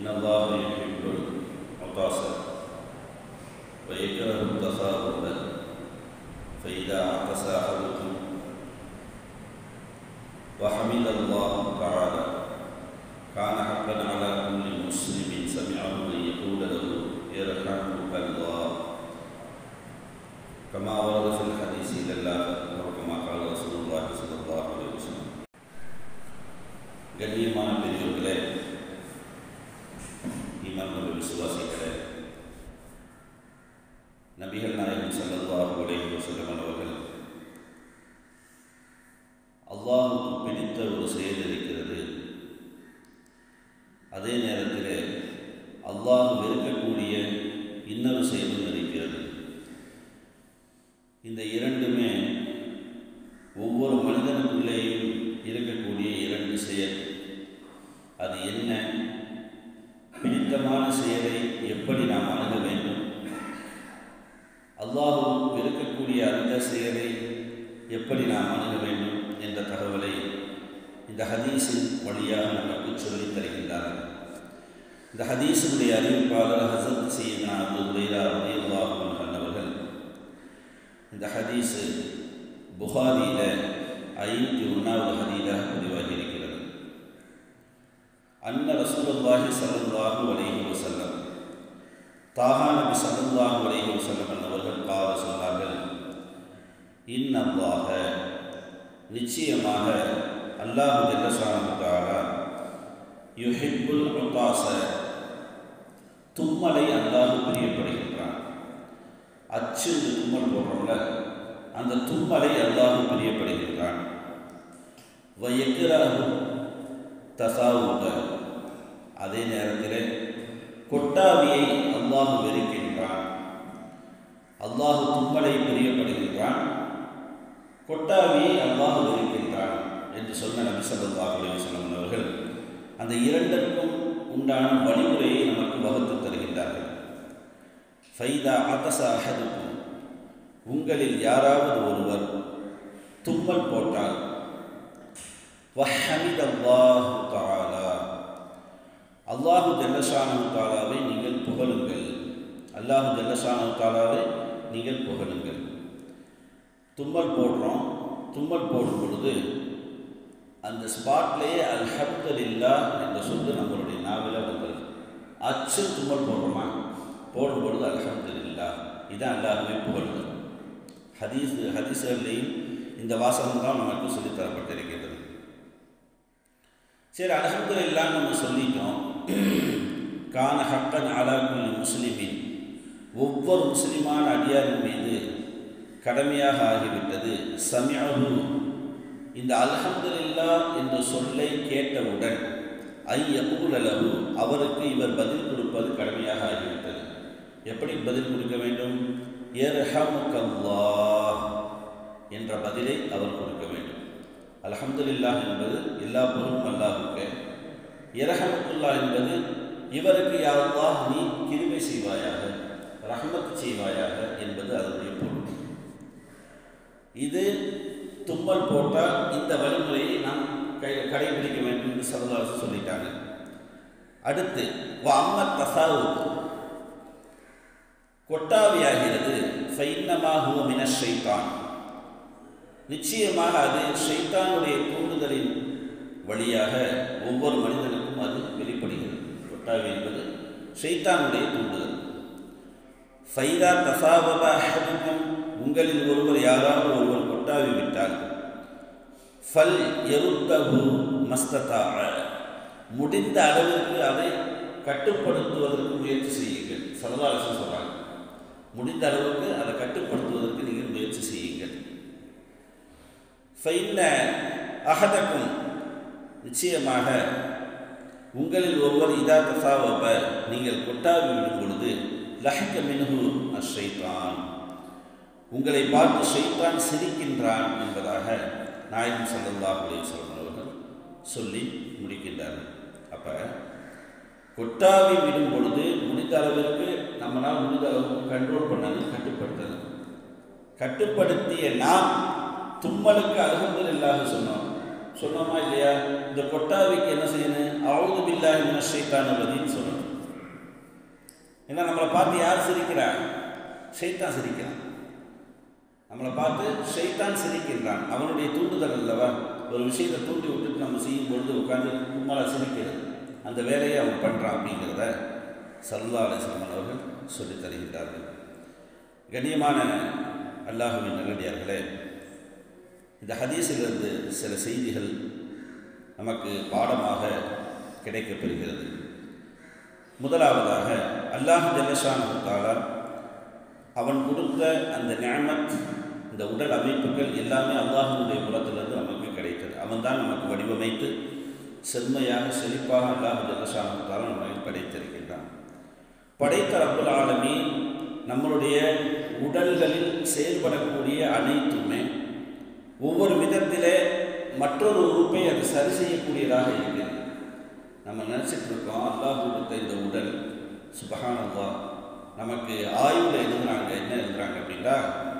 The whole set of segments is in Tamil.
إن الله يحب العطاس ويكره التثاؤب فإذا عطس أحدكم وحمد الله تعالى كان حقا على كل مسلم سمعه أن يقول له يرحمك الله كما ورد في الحديث إلى الله وكما قال رسول الله صلى الله عليه وسلم கண்ணியமான பெரியவர்களே ஈமான் கொண்ட விசுவாசிகளே நபிகள் நாயகம் ஸல்லல்லாஹு அலைஹி வஸல்லம் அவர்கள் அல்லாஹுக்கு பிடித்த ஒரு செயல் இருக்கிறது அதே நேரத்தில் அல்லாஹ் வெறுக்கக்கூடிய இன்னொரு செயலும் இருக்கிறது இந்த இரண்டுமே ஒவ்வொரு மனிதனுக்குள்ளேயும் இருக்கக்கூடிய இரண்டு செயல் அது என்ன பிடித்தமான செயலை எப்படி நாம் அணுக வேண்டும் அல்லாஹு வெறுக்கக்கூடிய அந்த செயலை எப்படி நாம் அணுக வேண்டும் என்ற தகவலை இந்த ஹதீஸின் வழியாக நமக்கு சொல்லித் தருகின்றார்கள் இந்த ஹதீஸினுடைய அறிவிப்பாளர் ஹசரத் சீனா அபு ஹுரைரா ரலியல்லாஹு அன்ஹு அவர்கள் இந்த ஹதீஸு புகாரியில் ஐநூற்றி ஒன்றாவது ஹதீதாக பதிவாகி இருக்கிறது அன்ன ரசூலுல்லாஹி ஸல்லல்லாஹு அலைஹி வஸல்லம் தாஹா நபி ஸல்லல்லாஹு அலைஹி வஸல்லம் அவர்கள் கால சொன்னார்கள் இன்னல்லாஹ நிச்சயமாக அல்லாஹு ஜல்லஷானு தஆலா யுஹிப்புல் உதாஸ தும்மலை அல்லாஹ் பிரியப்படுகின்றான் அச்சு இந்த தும்மல் போடுறோம்ல அந்த தும்மலை அல்லாஹ் பிரியப்படுகின்றான் வயக்கிராகு தசாவுக அதே நேரத்தில் கொட்டாவியை அல்லாஹ் வெறுக்கின்றான் அல்லாஹ் தும்மலை பிரியப்படுகின்றான் கொட்டாவியை அல்லாஹ் வெறுக்கின்றான் என்று சொன்ன நபி ஸல்லல்லாஹு அலைஹி வஸல்லம் அவர்கள் அந்த இரண்டிற்கும் உண்டான வழிமுறையை நமக்கு வகுத்து தருகின்றார்கள் ஃபைதா அத்தச அஹதுக்கும் உங்களில் யாராவது ஒருவர் தும்மல் போட்டால் வஹமித் அல்லாஹு தாலா அல்லாஹு ஜல்லஷானு தாலாவை நீங்கள் புகழுங்கள் அல்லாஹு ஜல்லஷானு தாலாவை நீங்கள் புகழுங்கள் தும்மல் போடுறோம் தும்மல் போடும் பொழுது அந்த ஸ்பாட்லேயே அல்ஹம்துலில்லா என்ற சொல்லு நம்மளுடைய நாவில் வந்துடுது அச்சு தும்மல் போடுறோமா போடும்பொழுது அல்ஹம்துலில்லா இதான் அல்லாஹுவே புகழ்கள் ஹதீஸ் ஹதீஸ்கள்லையும் இந்த வாசகம் தான் நமக்கு சொல்லித்தரப்பட்டிருக்கிறது சரி அல்ஹம்துலில்லான்னு நம்ம சொல்லிட்டோம் கான ஹக்கன் அலா குல்லி முஸ்லிமின் ஒவ்வொரு முஸ்லிமான அடியாரின் மீது கடமையாக ஆகிவிட்டது சமியஹு இந்த அல்ஹம்துலில்லா என்ற சொல்லை கேட்டவுடன் ஐ யகுலலகு அவருக்கு இவர் பதில் கொடுப்பது கடமையாக ஆகிவிட்டது எப்படி பதில் கொடுக்க வேண்டும் எர்ஹமுக்கல்லாஹ் என்ற பதிலை அவர் கொடுக்க வேண்டும் அல்ஹம்துலில்லாஹ் என்பது எல்லா பொருளும் அல்லாஹுக்கு இரஹமுக்குல்லா என்பது இவருக்கு யாரெல்லாம் நீ கிருமை செய்வாயாக ரஹமத்து செய்வாயாக என்பது அதனுடைய பொருள் இது தும்மல் போட்டால் இந்த வழிமுறையை நாம் கை கடைபிடிக்க வேண்டும் என்று சரதாசு சொல்லிட்டாங்க அடுத்து அம்ம தசாவு கொட்டாவியாகிறது ஃபைன்னமாகுவ மின ஷைத்தான் நிச்சயமாக அது ஷைத்தானுடைய தூண்டுதலின் வழியாக ஒவ்வொரு மனிதனுக்கும் அது வெளிப்படுகிறது கொட்டாவி என்பது ஷைத்தானுடைய தூண்டுதல் ஃபைதா தசாவப அஹதுக்கும் உங்களில் ஒருவர் யாராவது ஒருவர் கொட்டாவி விட்டால் ஃபல் எருத்தகு மஸ்ததாக முடிந்த அளவிற்கு அதை கட்டுப்படுத்துவதற்கு முயற்சி செய்யுங்கள் சரதாரசன் சொல்கிறாங்க முடிந்த அளவுக்கு அதை கட்டுப்படுத்துவதற்கு நீங்கள் முயற்சி செய்யுங்கள் ஃபைன்ன அகதக்கும் நிச்சயமாக உங்களில் ஒருவர் இதா தசாவப நீங்கள் கொட்டாவி விடும் பொழுது லஹக்க மின்ஹு அஷைத்தான் உங்களை பார்த்து ஷைத்தான் சிரிக்கின்றான் என்பதாக நாயகம் சல்லல்லாஹ் அலையம் அவர்கள் சொல்லி முடிக்கின்றார்கள் அப்போ கொட்டாவி விடும் பொழுது முடிந்த அளவிற்கு நம்மளால் முடிந்த அளவுக்கு கண்ட்ரோல் பண்ணணும் கட்டுப்படுத்தணும் கட்டுப்படுத்திய நாம் தும்மலுக்கு அல்ஹம்துலில்லாஹ் சொன்னோம் சொன்னோமா இல்லையா இந்த கொட்டாவிக்கு என்ன செய்யணும் அவுது பில்லாஹி மினஷ் ஷைத்தானிர் ரஜீம் சொல்லணும் ஏன்னா நம்மளை பார்த்து யார் சிரிக்கிறா ஷைத்தான் சிரிக்கிறான் நம்மளை பார்த்து ஷைத்தான் சிரிக்கின்றான் அவனுடைய தூண்டுதல் அல்லவா ஒரு விஷயத்தை தூண்டி விட்டுட்டு நம்ம செய்யும் பொழுது உட்காந்து உம்மால சிரிக்கிறது அந்த வேலையை அவன் பண்ணுறான் அப்படிங்கிறத சல்லா அலிஸ்லாம் அவர்கள் சொல்லித் தருகின்றார்கள் கண்ணியமான அல்லாஹுவின் நல்லடியார்களே இந்த ஹதீஸிலிருந்து சில செய்திகள் நமக்கு பாடமாக கிடைக்கப்பெறுகிறது முதலாவதாக அல்லாஹ் ஜல்லஷானுத்தாலா அவன் கொடுத்த அந்த ஞானத் இந்த உடல் அமைப்புகள் எல்லாமே அல்லாஹனுடைய புறத்திலிருந்து நமக்கு கிடைத்தது அவன் தான் நமக்கு வடிவமைத்து செம்மையாக செழிப்பாக அல்லாஹ் ஜல்லஷானுத்தாலா நமக்கு படைத்திருக்கின்றான் படைத்த ரப்புல் ஆலமி நம்மளுடைய உடல்களில் செயல்படக்கூடிய அனைத்துமே ஒவ்வொரு விதத்திலே மற்றொரு உறுப்பை அது சரி செய்யக்கூடியதாக இருக்கிறது நம்ம நினச்சிட்டு இருக்கோம் அல்லாஹ் கொடுத்த இந்த உடல் சுபஹான் அல்லாஹ் நமக்கு ஆய்வில் எழுதுறாங்க என்ன எழுதுறாங்க அப்படின்னா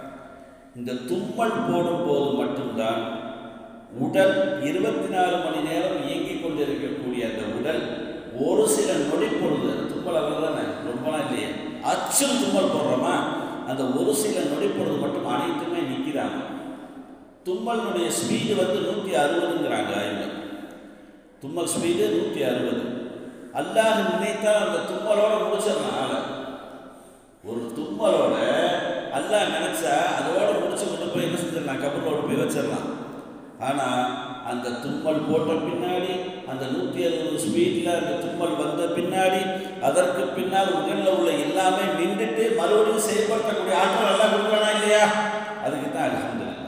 இந்த தும்மல் போடும் போது மட்டும்தான் உடல் இருபத்தி நாலு மணி நேரம் இயங்கிக் கொண்டிருக்கக்கூடிய அந்த உடல் ஒரு சில நொடி பொழுது தும்மல் அவ்வளோ தானே ரொம்பலாம் இல்லையே அச்சும் தும்மல் போடுறோமா அந்த ஒரு சில நொடி பொழுது மட்டும் அனைத்துமே நிற்கிறாங்க தும்மலினுடைய ஸ்பீடு வந்து நூற்றி அறுபதுங்கிறாங்க ஆய்வில் தும்மல் ஸ்பீடு நூற்றி அறுபது அல்லாஹ் நினைத்தால் அந்த தும்மலோட முடிச்சிடலாம் ஆளை ஒரு தும்மலோட அல்லாஹ் நினைச்சா அதோட முடிச்சு கொண்டு போய் என்ன செஞ்சிடலாம் கபரோட போய் வச்சிடலாம் ஆனால் அந்த தும்மல் போட்ட பின்னாடி அந்த நூற்றி அறுபது ஸ்பீடில் அந்த தும்மல் வந்த பின்னாடி அதற்கு பின்னால் உடலில் உள்ள எல்லாமே நின்றுட்டு மறுபடியும் செயல்படுத்தக்கூடிய ஆற்றல் எல்லாம் கொடுக்குறானா இல்லையா அதுக்கு தான் அலமதுல்லா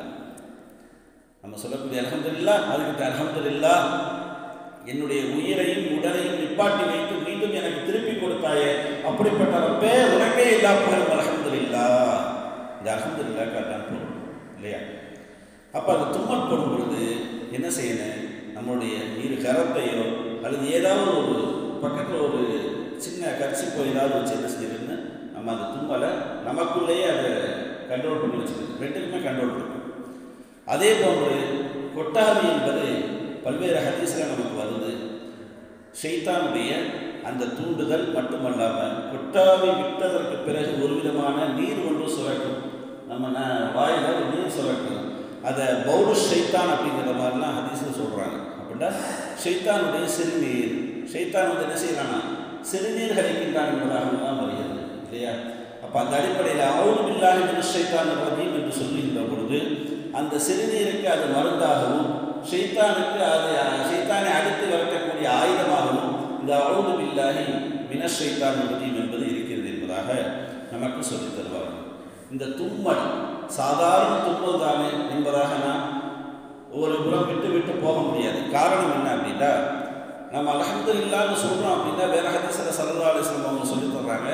நம்ம சொல்லக்கூடிய அலமதுல்லா அதுக்கு தான் அலமதுல்லா என்னுடைய உயிரையும் உடலையும் நிப்பாட்டி வைத்து மீண்டும் எனக்கு திருப்பி கொடுத்தாயே அப்படிப்பட்ட ரப்பே உனக்கே இல்லா புகழும் அலமதுல்லா இந்த அலமதுல்லா காட்டான் போடும் இல்லையா அப்போ அந்த தும்மல் போடும் பொழுது என்ன செய்யணும் நம்மளுடைய இரு கரத்தையோ அல்லது ஏதாவது ஒரு பக்கத்தில் ஒரு சின்ன கர்ச்சிப்போ ஏதாவது வச்சு என்ன செய்யணும்னு நம்ம அந்த தும்மலை நமக்குள்ளேயே அதை கண்ட்ரோல் பண்ணி வச்சுக்கணும் ரெண்டுக்குமே கண்ட்ரோல் இருக்கும் அதே போன்று கொட்டாவி என்பது பல்வேறு ஹதீஸில் நமக்கு வருது ஷெய்தானுடைய அந்த தூண்டுதல் மட்டுமல்லாமல் கொட்டாவி விட்டதற்கு பிறகு ஒரு விதமான நீர் ஒன்று சுரக்கும் நம்ம ந வாயில் ஒரு நீர் சுரக்கும் அதை பௌடு ஷைத்தான் அப்படிங்கிற மாதிரிலாம் ஹதீஸில் சொல்கிறாங்க அப்படின்னா ஷைத்தானுடைய சிறுநீர் ஷைத்தான் வந்து என்ன செய்யறானா சிறுநீர் கழிக்கின்றான் என்பதாகலாம் வருகிறது இல்லையா அப்போ அந்த அடிப்படையில் அவுது இல்லாத ஷைத்தான் ரஜீம் என்று சொல்லுகின்ற பொழுது அந்த சிறுநீருக்கு அது மருந்தாகவும் ஷைத்தானுக்கு அது ஷைத்தானை அடுத்து வரக்கூடிய ஆயுதமாகவும் இந்த அவுது பில்லாஹி மினஷைத்தான் ரஜீம் என்பது இருக்கிறது என்பதாக நமக்கு சொல்லித் தருவார்கள் இந்த தும்மல் சாதாரண தும்மல் தானே என்பதாக நான் ஒரு புறம் விட்டு விட்டு போக முடியாது காரணம் என்ன அப்படின்னா நம்ம அலமது இல்லான்னு சொல்கிறோம் அப்படின்னா வேற ஹதீஸில் சல்லா அலிஸ்லாம் அவங்க சொல்லி தர்றாங்க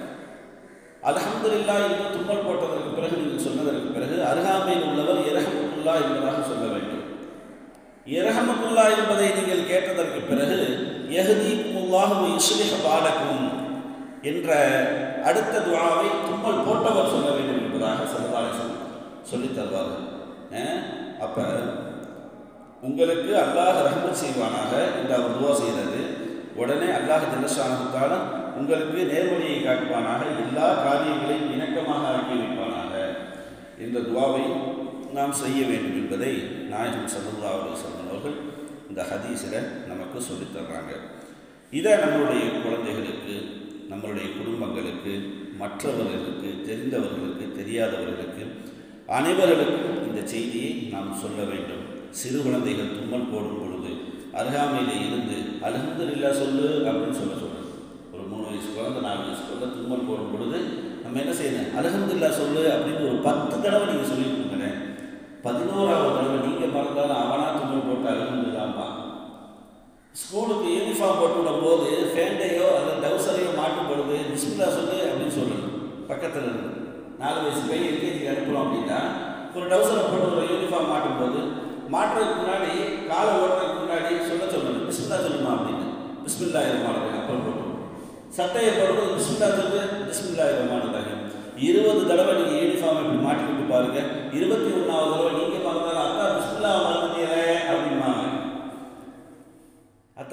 அலமது இல்லா என்று தும்மல் போட்டதற்கு பிறகு நீங்கள் சொன்னதற்கு பிறகு அருகாமையில் உள்ளவர் இரஹமுல்லா என்பதாக சொல்ல வேண்டும் இரஹமுல்லா என்பதை நீங்கள் கேட்டதற்கு பிறகு எஹதி முல்லாஹு இஸ்லிஹ பாலக்கும் என்ற அடுத்த துவாவை தும்மல் போட்டவர் சொல்ல வேண்டும் என்பதாக சரதாலேசன் சொல்லித் தருவார்கள் அப்போ உங்களுக்கு அல்லாஹ் ரஹமத் செய்வானாக என்று அவர் துவா செய்கிறது உடனே அல்லாஹ் ஜல்லஷானத்தால உங்களுக்கு நேர்வழியை காட்டுவானாக எல்லா காரியங்களையும் இணக்கமாக ஆக்கி வைப்பானாக இந்த துவாவை நாம் செய்ய வேண்டும் என்பதை நாயகம் சல்லா அலுவலம் அவர்கள் இந்த ஹதீஸில் நமக்கு சொல்லித் தர்றாங்க இதை நம்மளுடைய குழந்தைகளுக்கு நம்மளுடைய குடும்பங்களுக்கு மற்றவர்களுக்கு தெரிந்தவர்களுக்கு தெரியாதவர்களுக்கு அனைவர்களுக்கும் இந்த செய்தியை நாம் சொல்ல வேண்டும் சிறு குழந்தைகள் தும்மல் போடும் பொழுது அருகாமையில் இருந்து அலமது இல்லா சொல்லு அப்படின்னு சொல்ல சொல்கிறது ஒரு மூணு வயசு குழந்தை நாலு வயசு குழந்தை தும்மல் போடும் பொழுது நம்ம என்ன செய்யணும் அலமது இல்லா சொல்லு அப்படின்னு ஒரு பத்து தடவை நீங்கள் சொல்லி கொடுங்களேன் பதினோராவது தடவை நீங்கள் மறந்தாலும் அவனா தும்மல் போட்டு அலமது இல்லாமா ஸ்கூலுக்கு யூனிஃபார்ம் போட்டு விடும் போது ஃபேண்டையோ அல்லது டவுசரையோ மாட்டும் பொழுது பிஸ்மில்லா சொல்லு அப்படின்னு சொல்லணும் பக்கத்தில் இருந்து நாலு வயசு பையன் எல்கேஜிக்கு அனுப்புகிறோம் அப்படின்னா ஒரு டவுசரை போட்டு ஒரு யூனிஃபார்ம் மாட்டும் போது மாட்டுறதுக்கு முன்னாடி காலை ஓட்டுறதுக்கு முன்னாடி சொல்ல சொல்லணும் பிஸ்மில்லா சொல்லுமா அப்படின்னு பிஸ்மில்லா இருமானது அப்புறம் போட்டு சட்டையை போடும்போது பிஸ்மில்லா சொல்லு பிஸ்மில்லா இருமானதாக இருபது தடவை நீங்கள் யூனிஃபார்ம் இப்படி மாட்டி விட்டு பாருங்க இருபத்தி ஒன்றாவது தடவை நீங்கள் மறந்தாலும் அக்கா பிஸ்மில்லா மறந்துட்டீங்களே அப்படிம்பாங்க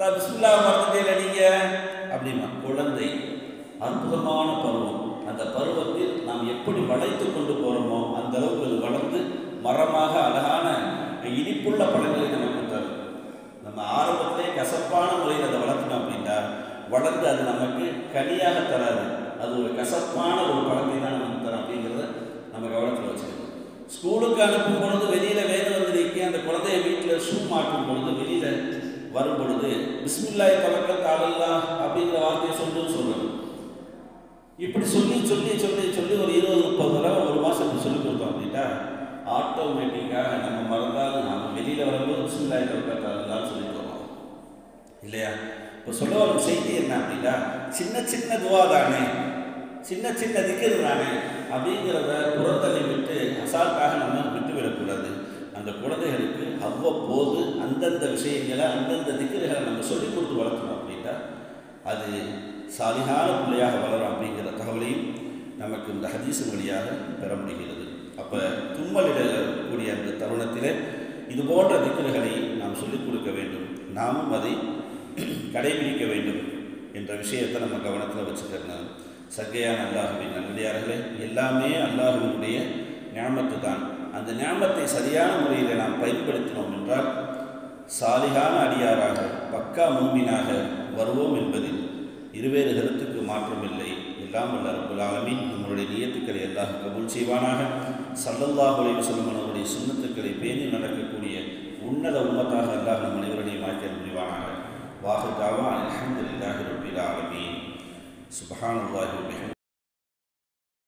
தாத்தா பிஸ்மில்லா மறந்துட்டே நீங்க அப்படிமா குழந்தை அற்புதமான பருவம் அந்த பருவத்தில் நாம் எப்படி வளைத்து கொண்டு போகிறோமோ அந்த அளவுக்கு அது வளர்ந்து மரமாக அழகான இனிப்புள்ள பழங்களை நமக்கு தரும் நம்ம ஆரம்பத்திலே கசப்பான முறையில் அதை வளர்த்தணும் அப்படின்னா வளர்ந்து அது நமக்கு கனியாக தராது அது ஒரு கசப்பான ஒரு பழத்தை தான் நமக்கு தரும் அப்படிங்கிறத நம்ம கவனத்தில் வச்சுக்கணும் ஸ்கூலுக்கு அனுப்பும் பொழுது வெளியில் வேறு வந்து நிற்க அந்த குழந்தைய வீட்டில் ஷூ மாட்டும் பொழுது வெளியில் வரும் பொழுது பிஸ்மில்லாய் தவக்கத் அலல்லா அப்படிங்கிற வார்த்தையை சொல்லுன்னு சொல்லணும் இப்படி சொல்லி சொல்லி சொல்லி சொல்லி ஒரு இருபது முப்பது தடவை ஒரு மாதம் இப்படி சொல்லி கொடுத்தோம் அப்படின்னா ஆட்டோமேட்டிக்காக நம்ம மறந்தாலும் நம்ம வெளியில் வரும்போது பிஸ்மில்லாய் தவக்கத் அலல்லான்னு சொல்லி தரோம் இல்லையா இப்போ சொல்ல வரும் செய்தி என்ன அப்படின்னா சின்ன சின்ன துவா தானே சின்ன சின்ன திக்கிறது தானே அப்படிங்கிறத புறத்தள்ளி விட்டு அசால்ட்டாக நம்ம விட்டு விடக்கூடாது அந்த குழந்தைகளுக்கு அவ்வப்போது அந்தந்த விஷயங்களை அந்தந்த திக்கர்களை நம்ம சொல்லிக் கொடுத்து வளர்த்தணும் அப்படின்னா அது சாலிகான பிள்ளையாக வளரும் அப்படிங்கிற தகவலையும் நமக்கு இந்த ஹதீஸின் வழியாக பெற முடிகிறது அப்போ தும்மலிடக்கூடிய அந்த தருணத்தில் இது போன்ற திக்கர்களை நாம் சொல்லிக் கொடுக்க வேண்டும் நாமும் அதை கடைபிடிக்க வேண்டும் என்ற விஷயத்தை நம்ம கவனத்தில் வச்சுக்கிறணும் சங்கையான அல்லாஹுவின் நல்லடியார்களே எல்லாமே அல்லாஹுவினுடைய ஞாபகத்து தான் அந்த ஞாபகத்தை சரியான முறையில் நாம் பயன்படுத்தினோம் என்றால் சாலிகான அடியாராக பக்கா மூமினாக வருவோம் என்பதில் இருவேறு கருத்துக்கு மாற்றமில்லை எல்லாம் வல்ல ரப்புல் ஆலமீன் நம்மளுடைய நியத்துக்களை அல்லாஹ் கபூல் செய்வானாக சல்லல்லாஹு அலைஹி வஸல்லம் அவருடைய சுன்னத்துக்களை பேணி நடக்கக்கூடிய உன்னத உம்மத்தாக அல்லாஹ் நம் அனைவரையும் ஆக்கிய முடிவானாக வாஹு தாவா அல்ஹம்துலில்லாஹி ரப்பில் ஆலமீன் சுப்ஹானல்லாஹி வபிஹம்திஹி